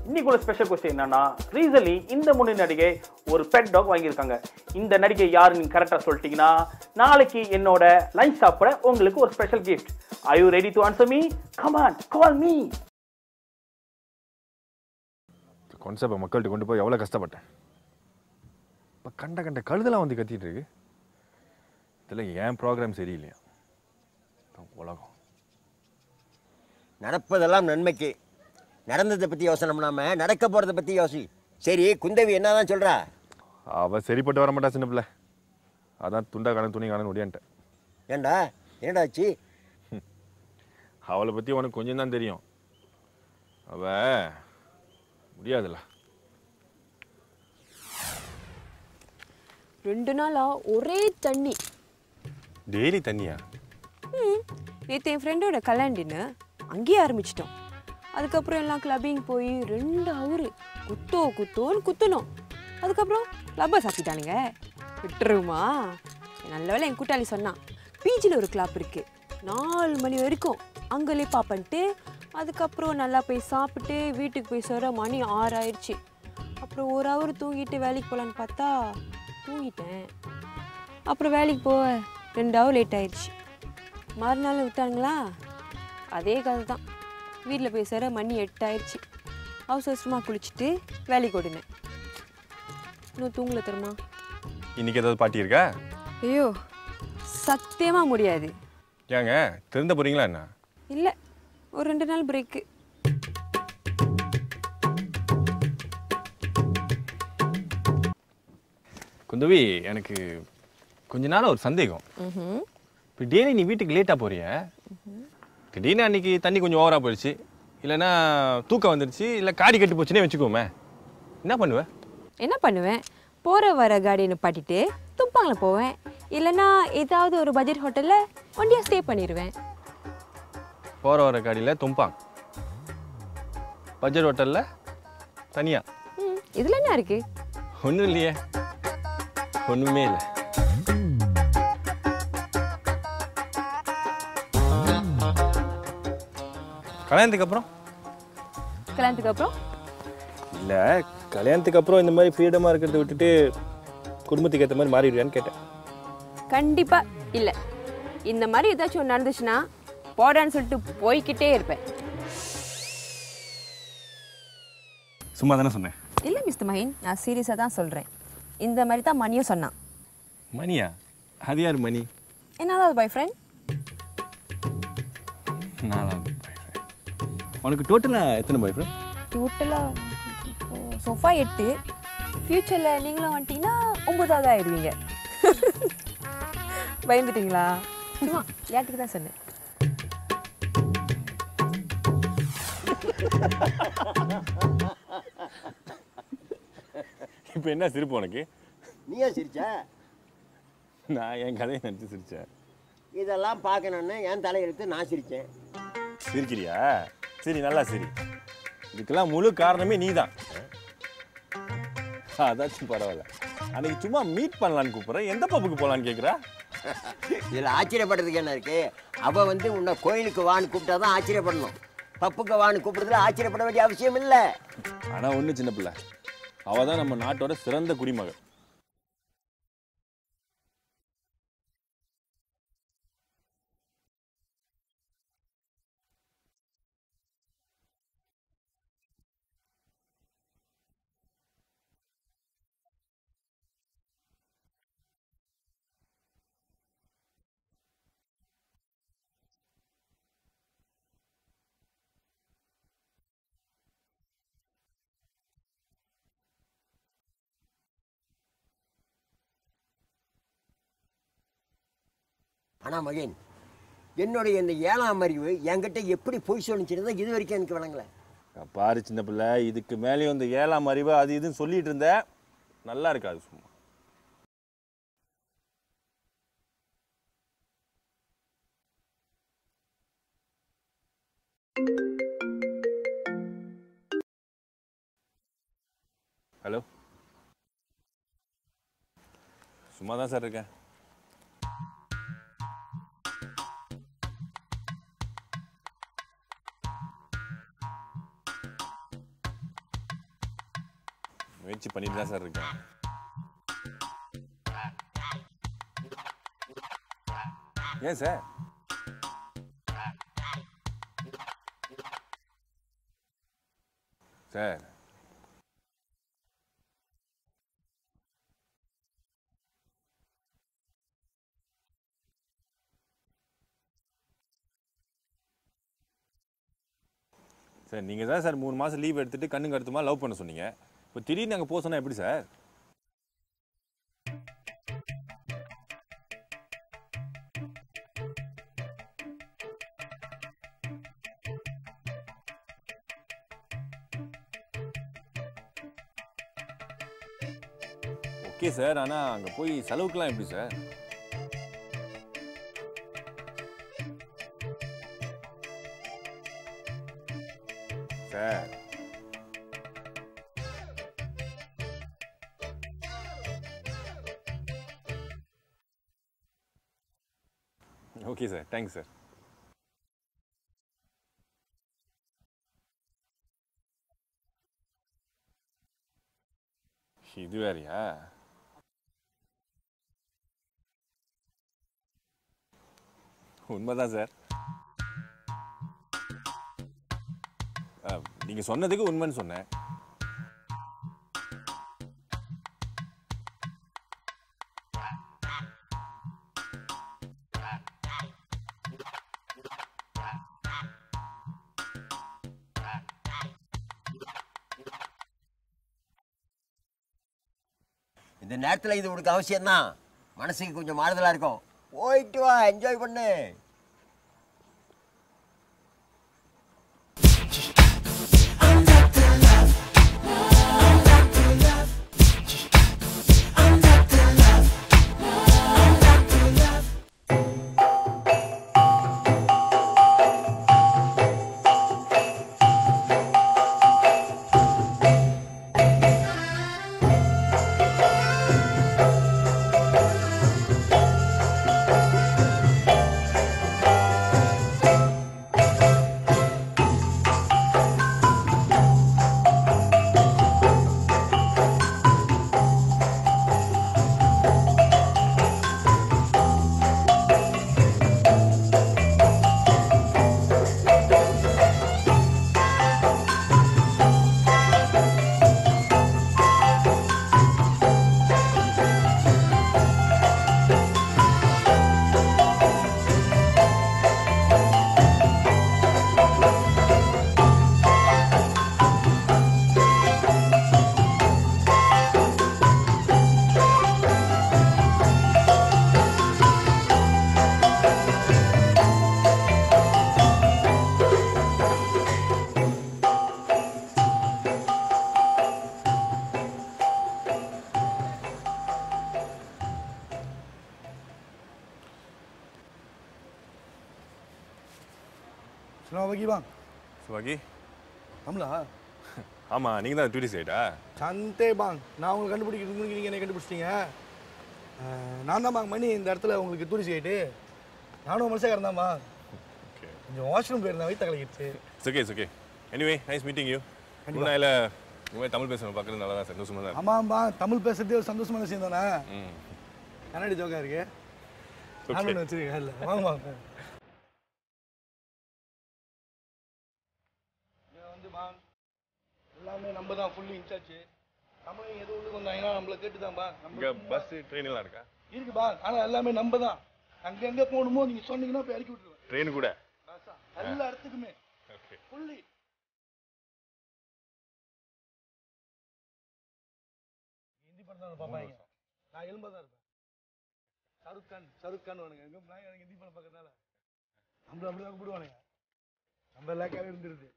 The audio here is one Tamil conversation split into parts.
இன்னைக்கு ஒரு ஸ்பெஷல் கொஸ்டின் என்னன்னா ரீசன்லி இந்த முன்னணி நடிகை ஒரு பெட் டாக் வாங்கியிருக்காங்க இந்த நடிகை யாரு நீங்க கரெக்டா சொல்லிட்டீங்கன்னா நாளைக்கு என்னோட லஞ்ச் சாப்பிட உங்களுக்கு ஒரு special gift I you ready to answer me come on call me கான்செப்டை மக்கள்கிட்ட கொண்டு போய் எவ்வளோ கஷ்டப்பட்டேன் இப்போ கண்ட கண்ட கழுதெல்லாம் வந்து கத்திட்டு இருக்கு இதில் ஏன் ப்ரோக்ராம் சரியில்லையா இதான் உலகம் நடப்பதெல்லாம் நன்மைக்கு நடந்ததை பற்றி யோசனை பண்ணாம நடக்க போகிறத பற்றி யோசி சரி குந்தவி என்னதான் சொல்கிறா அவள் சரிப்பட்டு வர மாட்டா சின்ன பிள்ளை அதான் துண்டா காணும் துணி காணும் ஒடியான்ட்டேன் ஏண்டா என்னடாச்சு அவளை பற்றி உனக்கு கொஞ்சம் தான் தெரியும் அவ முடியாதுல்ல ரெண்டு நாளா ஒரே தண்ணி டெய்லி தண்ணியா ம் நேற்று என் ஃப்ரெண்டோட கல்யாண dinner அங்கேயே ஆரம்பிச்சிட்டோம் அதுக்கப்புறம் எல்லாம் கிளப்பிங் போய் ரெண்டு அவரு குத்தோ குத்தோன்னு குத்தணும் அதுக்கப்புறம் கிளப்பை சாத்திட்டானுங்க விட்டுருமா நல்ல வேளை என் கூட்டாளி சொன்னான் பீச்சில் ஒரு கிளப் இருக்கு நாலு மணி வரைக்கும் அங்கேயே பாப்பன்ட்டு அதுக்கப்புறம் நல்லா போய் சாப்பிட்டு வீட்டுக்கு போய் சொல்கிற மணி ஆறு ஆயிடுச்சு அப்புறம் ஒரு ஹவர் தூங்கிட்டு வேலைக்கு போகலான்னு பார்த்தா தூங்கிட்டேன் அப்புறம் வேலைக்கு போக ரெண்டு ஹவர் லேட் ஆயிடுச்சு மறுநாள் விட்டாங்களா அதே கதை தான் வீட்டில் போய் சேர மணி எட்டாயிடுச்சு அவசர அவசரமாக குளிச்சுட்டு வேலைக்கு ஓடினேன் இன்னும் தூங்கல தருமா இன்னைக்கு ஏதாவது பாட்டி இருக்கா ஐயோ சத்தியமாக முடியாது ஏங்க திருந்த போறீங்களா என்ன இல்லை ஒரு ரெண்டு நாள் பிரேக்கு குந்தவி எனக்கு கொஞ்ச நாள் ஒரு சந்தேகம் இப்போ டெய்லி நீ வீட்டுக்கு லேட்டாக போறிய திடீர்னு அன்னைக்கு தண்ணி கொஞ்சம் ஓவராக போயிடுச்சு இல்லைன்னா தூக்கம் வந்துடுச்சு இல்லை காடி கட்டி போச்சுன்னே வச்சுக்கோமே என்ன பண்ணுவ என்ன பண்ணுவேன் போகிற வர காடியை நிப்பாட்டிட்டு துப்பாங்கில் போவேன் இல்லைன்னா ஏதாவது ஒரு பட்ஜெட் ஹோட்டலில் ஒண்டியாக ஸ்டே பண்ணிடுவேன் போகிற வர காடியில் தும்பாங் பட்ஜெட் ஹோட்டலில் தனியா ம் இதில் என்ன இருக்குது ஒன்றும் இல்லையே ஒன்றுமே இல்லை கல்யாணத்துக்கு அப்புறம் கல்யாணத்துக்கு அப்புறம் இல்லை கல்யாணத்துக்கு அப்புறம் இந்த மாதிரி ஃப்ரீடமாக இருக்கிறத விட்டுட்டு குடும்பத்துக்கு ஏற்ற மாதிரி மாறிடுவியான்னு கேட்டேன் கண்டிப்பா இல்ல இந்த மாதிரி ஏதாச்சும் ஒன்று நடந்துச்சுன்னா போடான்னு சொல்லிட்டு போய்க்கிட்டே இருப்பேன் சும்மா தானே சொன்னேன் இல்ல மிஸ்டர் மஹின் நான் சீரியஸாக தான் சொல்றேன் இந்த மாதிரி தான் மணியும் சொன்னான் மணியா அது யார் மணி என்னதாவது பாய் ஃப்ரெண்ட் நாலாவது boyfriend. உனக்கு டோட்டலாக எத்தனை பாய் ஃப்ரெண்ட் டோட்டலாக சோஃபா எட்டு ஃப்யூச்சரில் நீங்களும் வந்துட்டீங்கன்னா ஒன்பதாவது ஆயிடுவீங்க பயந்துட்டீங்களா சும்மா விளையாட்டுக்கு தான் சொன்னேன் இப்போ என்ன சிரிப்பு உனக்கு நீயே சிரிச்ச நான் என் கதையை நினச்சி சிரிச்சேன் இதெல்லாம் பார்க்கணுன்னு என் தலையெழுத்து நான் சிரித்தேன் சிரிக்கிறியா சரி நல்லா சரி இதுக்கெல்லாம் முழு காரணமே நீ தான் அதாச்சும் பரவாயில்ல அன்னைக்கு சும்மா மீட் பண்ணலான்னு கூப்பிட்றேன் எந்த பப்புக்கு போகலான்னு கேட்குறா இதில் ஆச்சரியப்படுறதுக்கு என்ன இருக்கு அவள் வந்து உன்னை கோயிலுக்கு வான்னு கூப்பிட்டா தான் ஆச்சரியப்படணும் பப்புக்கு வான்னு கூப்பிடுறதுல ஆச்சரியப்பட வேண்டிய அவசியம் இல்லை ஆனால் ஒன்று சின்ன பிள்ளை அவள் தான் நம்ம நாட்டோட சிறந்த குடிமகள் ஆனால் மகன் என்னுடைய இந்த ஏழாம் அறிவு என்கிட்ட எப்படி பொய் சொல்லிச்சுன்னு இது வரைக்கும் எனக்கு விளங்கல பாரு சின்ன பிள்ளை இதுக்கு மேலேயும் இந்த ஏழாம் அறிவு அது இதுன்னு சொல்லிட்டு இருந்த நல்லா இருக்காது சும்மா ஹலோ சும்மா தான் சார் இருக்கேன் முயற்சி பண்ணிட்டு தான் சார் இருக்கேன் ஏன் சார் சார் சார் நீங்கள் தான் சார் மூணு மாதம் லீவ் எடுத்துட்டு கண்ணு கருத்துமா லவ் பண்ண சொன்னீங்க இப்போ திடீர்னு அங்கே போக சொன்னா எப்படி சார் ஓகே சார் ஆனால் அங்கே போய் செலவுக்கெல்லாம் எப்படி sir sir okay sir thanks sir இது வேறயா உண்மைதான் சார் அஹ், நீங்க சொன்னதுக்கு உண்மைன்னு சொன்னேன் இந்த நேரத்தில் இது உனக்கு அவசியம்தான் மனசுக்கு கொஞ்சம் மாறுதலாக இருக்கும் போயிட்டு வா என்ஜாய் பண்ணு Selamat pagi bang. சுவாகி தமிழா ஆமா நீங்க தான் டூரிஸ்ட் ரைட்டா சந்தே பாங் நான் உங்களை கண்டுபிடிக்கிறதுக்கு முன்னாடி நீங்கள் என்ன கண்டுபிடிச்சிட்டீங்க அஹ், நான் தான் பாங்க மணி இந்த இடத்துல உங்களுக்கு டூரிஸ்ட் கைட்டு நானும் மனுஷக்காரன் தான் பாங் ஓகே கொஞ்சம் வாஷ்ரூம் போயிருந்தேன் வயிற்று கலக்கிடுச்சு it's okay it's okay anyway nice meeting you முன்னாயில் இந்த மாதிரி தமிழ் பேசுகிறேன் பார்க்குறது நல்லா தான் சந்தோஷமா தான் இருக்கு. ஆமாம் பா தமிழ் பேசுறதே ஒரு சந்தோஷமான விஷயம் தானே ம் கண்ணாடி ஜோக்கா இருக்கு Okay. நானும் ஒன்று வச்சிருக்கேன் இல்லை வாங்க வாங்க இங்க வந்து பாங் எல்லாமே நம்ம தான் ஃபுல்லி இன்சார்ஜ் தமிழ் எது உள்ளுக்கு வந்தாங்கன்னா நம்மளை கேட்டு தான் பா இங்கே நம்ம பஸ் ட்ரெயின் எல்லாம் இருக்கா இருக்கு பா ஆனா எல்லாமே நம்ம தான் அங்கங்க போகணுமோ நீங்க சொன்னீங்கன்னா போய் இறக்கி விட்டுருவேன் ட்ரெயின் கூட ராசா, எல்லா இடத்துக்குமே ஓகே ஃபுல்லி ஹிந்தி படம் தான் பார்ப்பாங்க நான் எலும்பா தான் இருப்பேன் ஷாருக் கான் ஷாருக் கான் வானுங்க எங்க நான் எனக்கு ஹிந்தி படம் பார்க்கறதுனால நம்மள அப்படிதான் கூப்பிடுவானுங்க நம்ம லேக்காவே இருந்துருது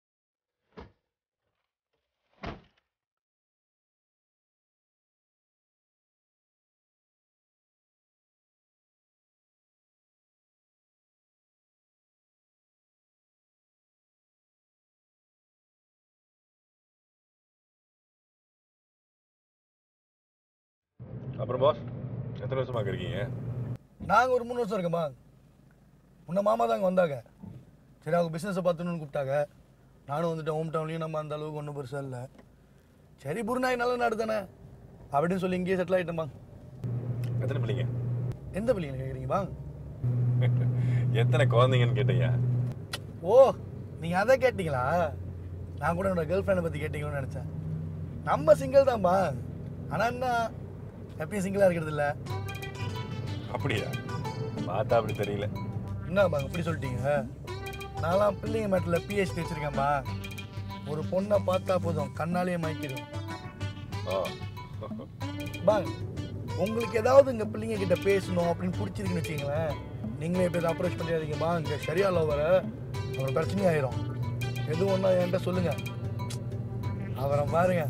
அப்புறம் பாஸ் எத்தனை வருஷமா அங்க இருக்கீங்க நாங்கள் ஒரு மூணு வருஷம் இருக்கோம்மா முன்ன மாமா தான் அங்கே வந்தாங்க சரி அவங்க பிஸ்னஸை பார்த்துன்னு கூப்பிட்டாங்க நானும் வந்துட்டேன் ஹோம் டவுன்லேயும் நம்ம அந்த அளவுக்கு ஒன்றும் பெருசாக இல்லை சரி புருநாய் நல்ல நாடு தானே அப்படின்னு சொல்லி இங்கேயே செட்டில் ஆகிட்டேன் பாங்க எத்தனை பிள்ளைங்க எந்த பிள்ளைங்க கேட்குறீங்க பாங்க எத்தனை குழந்தைங்கன்னு கேட்டீங்க ஓ நீங்கள் அதை கேட்டிங்களா நான் கூட என்னோட கேர்ள் ஃப்ரெண்டை பற்றி கேட்டீங்களோன்னு நினச்சேன் நம்ம சிங்கிள் தான்ப்பா ஆனால் என்ன எப்பயும் சிங்கிளாக இருக்கிறது இல்லை அப்படியா பார்த்தா அப்படி தெரியல என்னப்பா இப்படி சொல்லிட்டீங்க நான்லாம் பிள்ளைங்க மேட்டில் பிஹெச்டி வச்சுருக்கேன்ப்பா ஒரு பொண்ணை பார்த்தா போதும் கண்ணாலேயே மயக்கிடும் ஓ பாங்க உங்களுக்கு ஏதாவது இங்கே பிள்ளைங்க கிட்ட பேசணும் அப்படின்னு பிடிச்சிருக்குன்னு வச்சுங்களேன் நீங்களே இப்போ அப்ரோச் பண்ணிடாதீங்க பா இங்கே சரியா லவரை அப்புறம் பிரச்சனையாயிரும் எது ஒன்றா என்கிட்ட சொல்லுங்க அவரை பாருங்க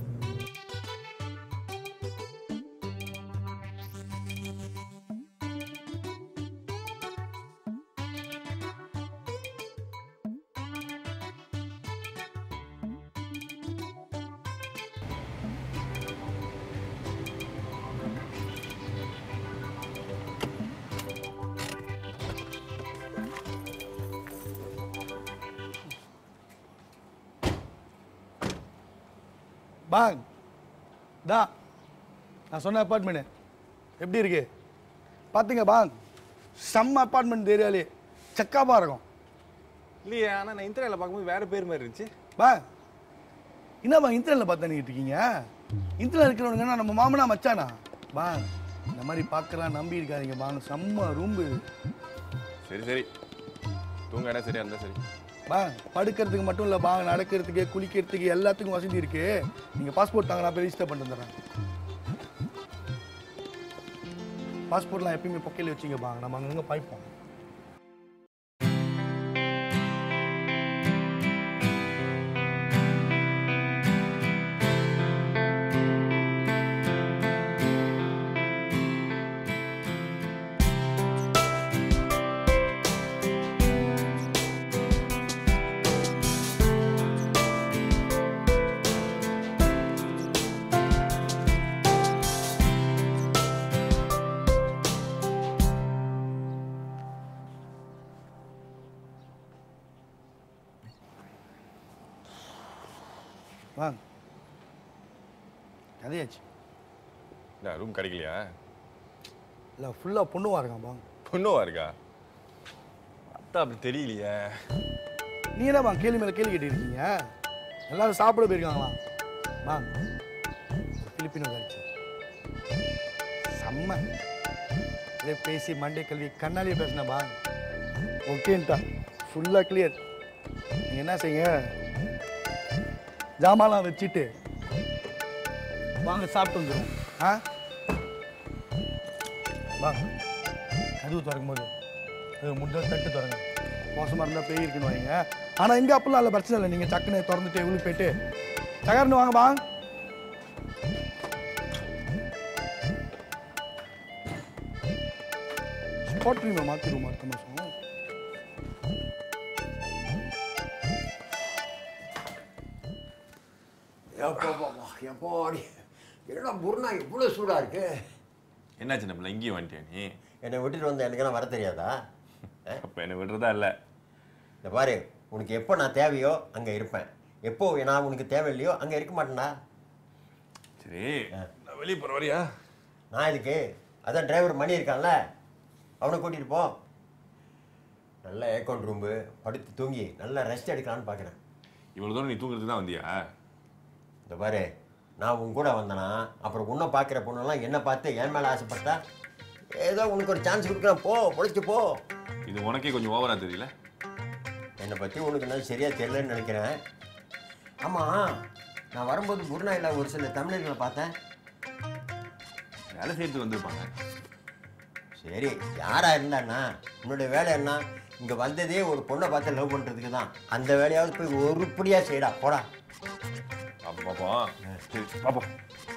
பாங் தா நான் சொன்ன அப்பார்ட்மெண்ட்டு எப்படி இருக்கு பார்த்துங்க பாங் செம்ம அப்பார்ட்மெண்ட் ஏரியாலே செக்காப்பாக இருக்கும் இல்லையே ஆனால் நான் இன்டர்நெட்டில் பார்க்கும்போது வேற பேர் மாதிரி இருந்துச்சு பா என்னப்பா இன்டர்நெட்டில் பார்த்து இருக்கீங்க இன்டர்நெட் இருக்கிறவனுங்கன்னா நம்ம மாமனா மச்சானா பா இந்த மாதிரி பார்க்கலாம் நம்பி இருக்காதீங்க பாங்க செம்ம ரூம்பு சரி சரி தூங்க இடம் சரியா இருந்தா சரி பா படுக்கிறதுக்கு மட்டும் இல்லை பா நடக்கிறதுக்கு குளிக்கிறதுக்கு எல்லாத்துக்கும் வசதி இருக்கு நீங்கள் பாஸ்போர்ட் தாங்க நான் போய் ரிஜிஸ்டர் பண்ணிட்டு வந்துடுறேன் பாஸ்போர்ட்லாம் எப்பயுமே பொக்கையில் வச்சுங்க பா நம்ம அங்கங்கே பாய்ப்போம் வாங்க கதையாச்சு என்ன ரூம் கிடைக்கலையா இல்லை ஃபுல்லாக பொண்ணுவா இருக்கான் வாங்க பொண்ணுவா இருக்கா அத்தா அப்படி தெரியலையே நீ என்ன வாங்க கேள்வி மேலே கேள்வி கேட்டுருக்கீங்க எல்லாரும் சாப்பிட போயிருக்காங்களாம் வாங்க பிலிப்பினோ கழிச்சு செம்ம இதே பேசி மண்டே கல்வி கண்ணாலேயே பேசினேன் வாங்க ஓகேன்ட்டா ஃபுல்லாக கிளியர் நீங்கள் என்ன செய்யுங்க ஜாமான்லாம் வச்சுட்டு வாங்க சாப்பிட்டு வந்துடும் ஆ வாங்க கதவு திறக்கும் போது அது முட்டை தட்டு திறங்க மோசமாக இருந்தால் பேய் இருக்குன்னு வைங்க ஆனால் இங்கே அப்பெல்லாம் இல்லை பிரச்சனை இல்லை நீங்கள் டக்குன்னு திறந்துட்டு உள்ளே போயிட்டு தகர்னு வாங்க வாங்க ஸ்பாட் ரூமை மாற்றிடுவோம் அடுத்த மாதம் எப்பா எப்பாடி என்னடா புருணா இவ்வளோ சூடாக இருக்கு என்னாச்சு நம்மள இங்கேயும் வந்துட்டியா நீ என்னை விட்டுட்டு வந்த எனக்கு என்ன வர தெரியாதா அப்போ என்னை விடுறதா இல்லை இந்த பாரு உனக்கு எப்போ நான் தேவையோ அங்கே இருப்பேன் எப்போ நான் உனக்கு தேவையில்லையோ அங்கே இருக்க மாட்டேனா சரி நான் வெளியே போகிற வரியா நான் இதுக்கு அதான் டிரைவர் மணி இருக்கான்ல அவனை கூட்டிகிட்டு போ நல்ல ஏக்கௌண்ட் ரூம்பு படுத்து தூங்கி நல்லா ரெஸ்ட் எடுக்கலான்னு பார்க்குறேன் இவ்வளோ தூரம் நீ தூங்குறதுக்கு தான் வந்தியா இந்த பாரு நான் உன் கூட வந்தேனா அப்புறம் உன்னை பார்க்குற பொண்ணெல்லாம் என்னை பார்த்து என் மேலே ஆசைப்பட்டா ஏதோ உனக்கு ஒரு சான்ஸ் கொடுக்குறேன் போ பொழைச்சு போ இது உனக்கே கொஞ்சம் ஓவரா தெரியல என்னை பற்றி உனக்கு என்ன சரியாக தெரியலன்னு நினைக்கிறேன் ஆமாம் நான் வரும்போது குருநாயில் ஒரு சில தமிழர்களை பார்த்தேன் வேலை செய்யறதுக்கு வந்திருப்பாங்க சரி யாரா இருந்தாண்ணா உன்னோட வேலை என்ன இங்கே வந்ததே ஒரு பொண்ணை பார்த்து லவ் பண்ணுறதுக்கு தான் அந்த வேலையாவது போய் உருப்படியாக செய்யடா போடா அப்போ பார்ப்போம் சரி பார்ப்போம்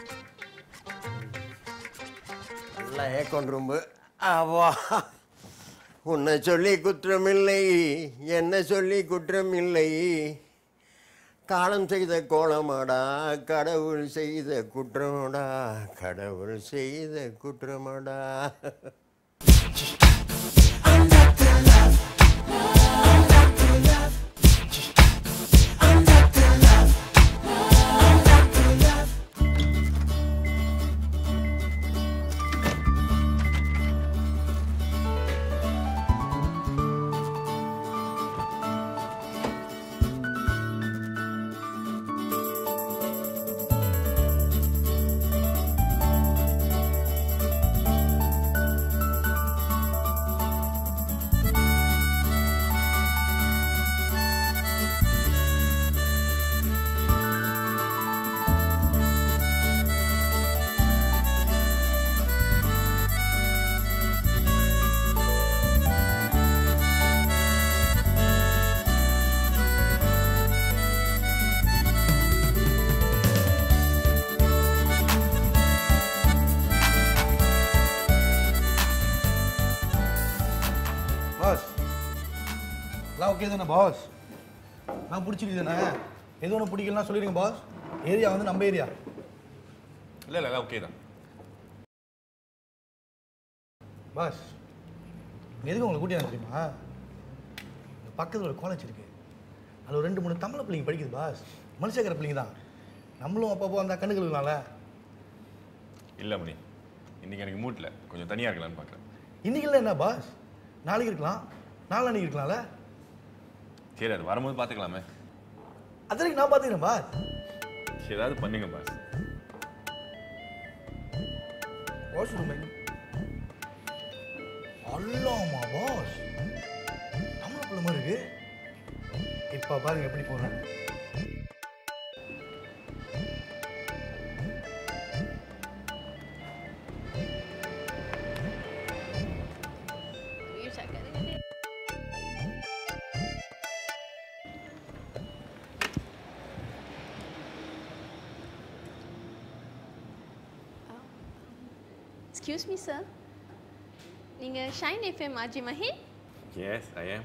நல்லா ஏக்கௌண்ட் ரூம்பு ஆவா உன்னை சொல்லி குற்றமில்லை என்ன சொல்லி குற்றமில்லை காலம் செய்த கோலமாடா கடவுள் செய்த குற்றமாடா கடவுள் செய்த குற்றமாடா ஓகே தானே பாஸ் நான் பிடிச்சிருக்கு தானே எது ஒன்று பிடிக்கலன்னா சொல்லிடுங்க பாஸ் ஏரியா வந்து நம்ம ஏரியா இல்லை இல்லை ஓகே தான் பாஸ் எதுக்கு உங்களை கூட்டியாங்க தெரியுமா இந்த பக்கத்தில் ஒரு காலேஜ் இருக்கு அதில் ஒரு ரெண்டு மூணு தமிழ் பிள்ளைங்க படிக்குது பாஸ் மனுஷக்கிற பிள்ளைங்க தான் நம்மளும் அப்பப்போ அந்த கண்ணுகளுக்குனால இல்லை மணி இன்னைக்கு எனக்கு மூட்டில் கொஞ்சம் தனியாக இருக்கலாம்னு பார்க்குறேன் இன்னைக்கு என்ன பாஸ் நாளைக்கு இருக்கலாம் நாளான்னைக்கு இருக்கலாம்ல சரி அது வரும்போது பார்த்துக்கலாமே அது வரைக்கும் நான் பார்த்துக்கிறேன் பாஸ் சரி ஏதாவது பண்ணுங்க பாஸ் வாஷ்ரூம் அல்லாமா பாஸ் தமிழ் பிள்ளை மாதிரி இருக்கு இப்போ பாருங்க எப்படி போறேன் எக்ஸ்கியூஸ் மீ சார் நீங்கள் Shine FM RJ Mahin yes I am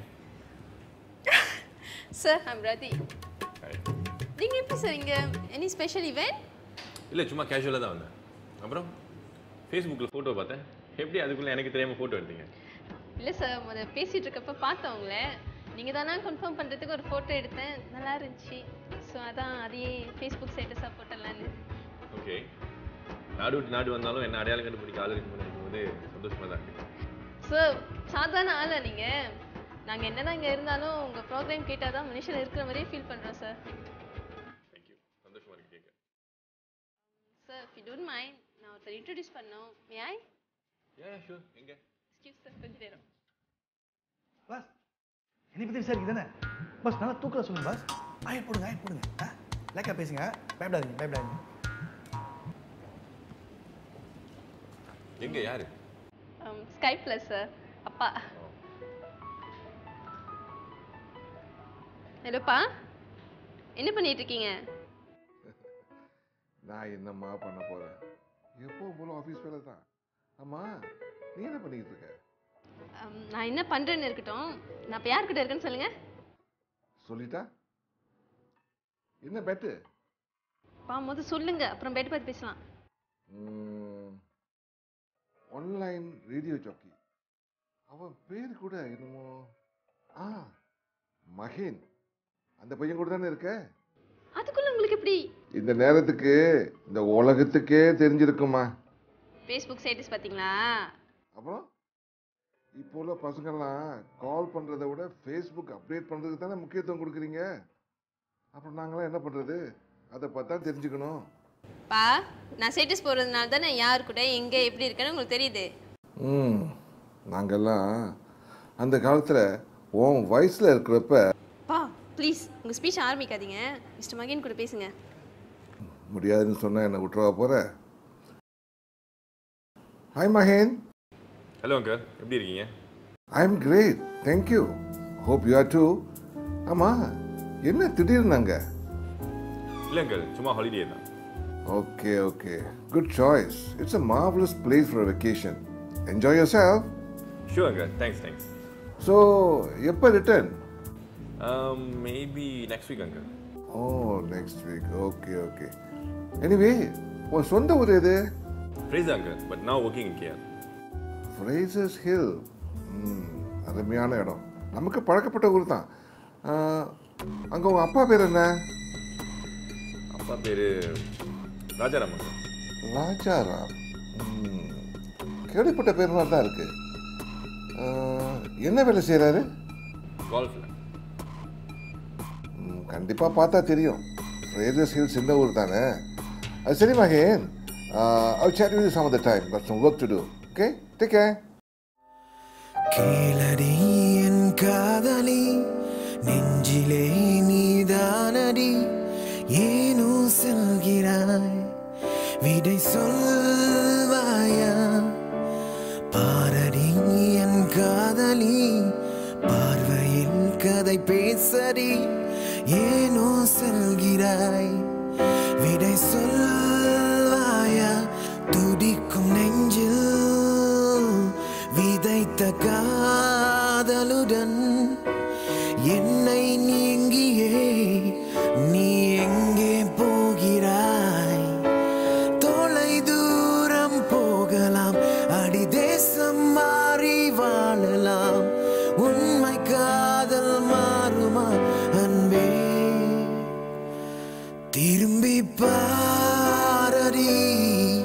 sir I'm Rathi நீங்கள் எப்படி சார் இங்கே எனி ஸ்பெஷல் இவெண்ட் இல்லை சும்மா கேஷுவலாக தான் வந்தேன் அப்புறம் ஃபேஸ்புக்கில் ஃபோட்டோ பார்த்தேன் எப்படி அதுக்குள்ளே எனக்கு தெரியாமல் ஃபோட்டோ எடுத்தீங்க இல்லை சார் முத பேசிகிட்டு இருக்கப்ப பார்த்தேன் உங்களை நீங்கள் தானே கன்ஃபார்ம் பண்ணுறதுக்கு ஒரு ஃபோட்டோ எடுத்தேன் நல்லா இருந்துச்சு ஸோ அதான் அதையே ஃபேஸ்புக் ஸ்டேட்டஸாக போட்டலான்னு ஓகே நாடு விட்டு நாடு வந்தாலும் என்ன அடையாளம் கண்டுபிடிக்க ஆள் இருக்குன்னு நினைக்கும் போது சந்தோஷமாக தான் இருக்கு சார் சாதாரண ஆளா நீங்கள் நாங்கள் என்னதான் இங்கே இருந்தாலும் உங்கள் ப்ரோக்ராம் கேட்டால் தான் மனுஷன் இருக்கிற மாதிரியே ஃபீல் பண்ணுறோம் சார் தேங்க்யூ சந்தோஷமாக இருக்கு கேட்க sir if you don't mind நான் ஒருத்தர் இன்ட்ரடியூஸ் பண்ணோம் மே ஐ ஏன் ஷூர் எங்கே எக்ஸ்கியூஸ் சார் கொஞ்சம் நேரம் பாஸ் என்னை பற்றி விசாரிக்கு தானே பாஸ் நல்லா தூக்கல சொல்லுங்க பாஸ் ஆய போடுங்க ஆய போடுங்க ஆ லேக்கா பேசுங்க பயப்படாதீங்க பயப்படாதீங்க எங்கே யாரு ஸ்கை ப்ளஸ் சார் அப்பா ஹலோப்பா என்ன பண்ணிட்டு இருக்கீங்க நான் என்னம்மா பண்ண போறேன் எப்பவும் போல ஆஃபீஸ் வேலை தான் ஆமா நீ என்ன பண்ணிட்டு இருக்க Um, நான் என்ன பண்றேன்னு இருக்கட்டும் நான் இப்போ யார்கிட்ட இருக்கேன்னு சொல்லுங்க சொல்லிட்டா என்ன பெட்டு பா முத சொல்லுங்க அப்புறம் பெட் பார்த்து பேசலாம் ஆன்லைன் ரேடியோ ஜாக்கி அவன் பேர் கூட என்னமோ ஆ மகேன் அந்த பையன் கூட தானே இருக்க அதுக்குள்ள உங்களுக்கு எப்படி இந்த நேரத்துக்கு இந்த உலகத்துக்கே தெரிஞ்சிருக்குமா ஃபேஸ்புக் ஸ்டேட்டஸ் பார்த்தீங்களா அப்புறம் இப்போ உள்ள பசங்கள்லாம் கால் பண்ணுறதை விட ஃபேஸ்புக் அப்டேட் பண்ணுறதுக்கு தானே முக்கியத்துவம் கொடுக்குறீங்க அப்புறம் நாங்களாம் என்ன பண்ணுறது அதை பார்த்தா தெரிஞ்சுக்கணும் பா நான் ஸ்டேட்டஸ் போடுறதுனால தானே யார் கூட எங்கே எப்படி இருக்கேன்னு உங்களுக்கு தெரியுது ம் நாங்கெல்லாம் அந்த காலத்தில் உன் வயசில் இருக்கிறப்ப பா ப்ளீஸ் உங்கள் ஸ்பீச் ஆரம்பிக்காதீங்க மிஸ்டர் மகேன் கூட பேசுங்க முடியாதுன்னு சொன்னால் என்னை விட்டுருவா போகிற ஹாய் மகேன் ஹலோ அங்கிள் எப்படி இருக்கீங்க I am great thank you hope you are too ஆமாம் என்ன திடீர்னு அங்கே இல்லை அங்கிள் சும்மா ஹாலிடே தான் okay okay good choice it's a marvellous place for vacation enjoy yourself sure uncle thanks thanks so எப்போ return maybe next week uncle oh next week okay okay anyway உன் சொந்த ஊர் எது ஃப்ரேஸ் அங்கிள் பட் நான் working in care Fraser's hill அருமையான இடம் நமக்கு பழக்கப்பட்ட ஊர் தான் அங்கே உங்கள் அப்பா பேர் என்ன அப்பா பேர் ராஜாராம் அங்கிள் ராஜாராம் ம், கேள்விப்பட்ட பேர் மாதிரி தான் இருக்கு ஆஹ், என்ன வேலை செய்கிறாரு கால்ஃபில் கண்டிப்பாக பார்த்தா தெரியும் ஃப்ரேசஸ் ஹில் சின்ன ஊர் தானே அது சரி மகேன் I'll chat with you some of the time. Got some work to do. Okay? Take care. கேளடி என் காதலி நெஞ்சிலே நீதானடி ஏனோ செல்கிறாய் விடை சொல்வாயா பாரடி என் காதலி பார்வையில் கதை பேசடி ஏனோ செல்கிறாய் விடை சொல்வாயா துடிக்கும் நெஞ்சில் விதைத்த காதலுடன் என்னை நீங்கியே நீ எங்கே போகிறாய் தொலை தூரம் போகலாம் அடி தேசம் மாறி வாழலாம் உண்மை காதல் மாறுமா அன்பே திரும்பி பாரடி